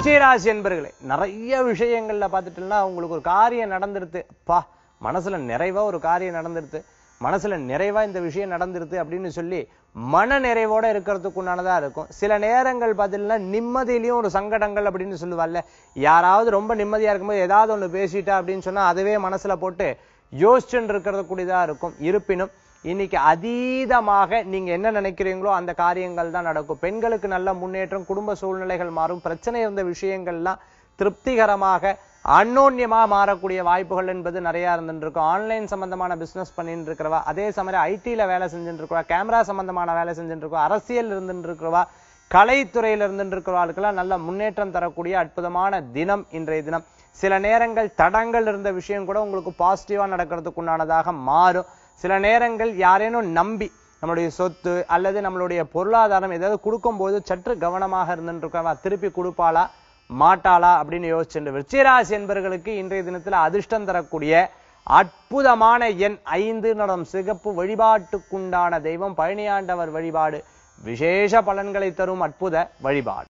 விருச்சிகராசி என்பர்களே நிறைய விஷயங்கள்ல பார்த்துட்டோம்னா உங்களுக்கு ஒரு காரியம் நடந்துருது பா மனசுல நிறைவா ஒரு காரியம் நடந்துருது மனசுல நிறைவா இந்த விஷயம் நடந்துருது அப்படின்னு சொல்லி மன நிறைவோட இருக்கிறதுக்கு உண்டானதா இருக்கும் சில நேரங்கள் பார்த்தீங்கன்னா நிம்மதியிலையும் ஒரு சங்கடங்கள் அப்படின்னு சொல்லுவாள்ல யாராவது ரொம்ப நிம்மதியா இருக்கும்போது ஏதாவது ஒண்ணு பேசிட்டா அப்படின்னு சொன்னா அதுவே மனசுல போட்டு யோசிச்சுட்டு இருக்கிறது கூடியதா இருக்கும் இருப்பினும் இன்னைக்கு அதீதமாக நீங்க என்ன நினைக்கிறீங்களோ அந்த காரியங்கள் தான் நடக்கும் பெண்களுக்கு நல்ல முன்னேற்றம் குடும்ப சூழ்நிலைகள் மாறும் பிரச்சனை இருந்த விஷயங்கள்லாம் திருப்திகரமாக அன்னோன்யமா மாறக்கூடிய வாய்ப்புகள் என்பது நிறைய இருந்துட்டு இருக்கும் ஆன்லைன் சம்பந்தமான பிசினஸ் பண்ணிட்டு இருக்கிறவா அதே சமயம் ஐடில வேலை செஞ்சுட்டு இருக்கிறவா கேமரா சம்பந்தமான வேலை செஞ்சுட்டு இருக்கவா அரசியல் இருந்துட்டு இருக்கிறவா கலைத்துறையில இருந்துட்டு இருக்கிறவாளுக்கெல்லாம் நல்ல முன்னேற்றம் தரக்கூடிய அற்புதமான தினம் இன்றைய தினம் சில நேரங்கள் தடங்கள் இருந்த விஷயம் கூட உங்களுக்கு பாசிட்டிவா நடக்கிறதுக்கு உண்டானதாக மாறும் சில நேரங்கள் யாரேனும் நம்பி நம்மளுடைய சொத்து அல்லது நம்மளுடைய பொருளாதாரம் ஏதாவது கொடுக்கும்போது சற்று கவனமாக இருந்துட்டு இருக்கவா திருப்பி கொடுப்பாளா மாட்டாளா அப்படின்னு யோசிச்சுட்டு விருச்சிகராசி என்பவர்களுக்கு இன்றைய தினத்துல அதிர்ஷ்டம் தரக்கூடிய அற்புதமான எண் ஐந்து நடம் சிகப்பு வழிபாட்டுக்குண்டான தெய்வம் பழனியாண்டவர் வழிபாடு விசேஷ பலன்களை தரும் அற்புத வழிபாடு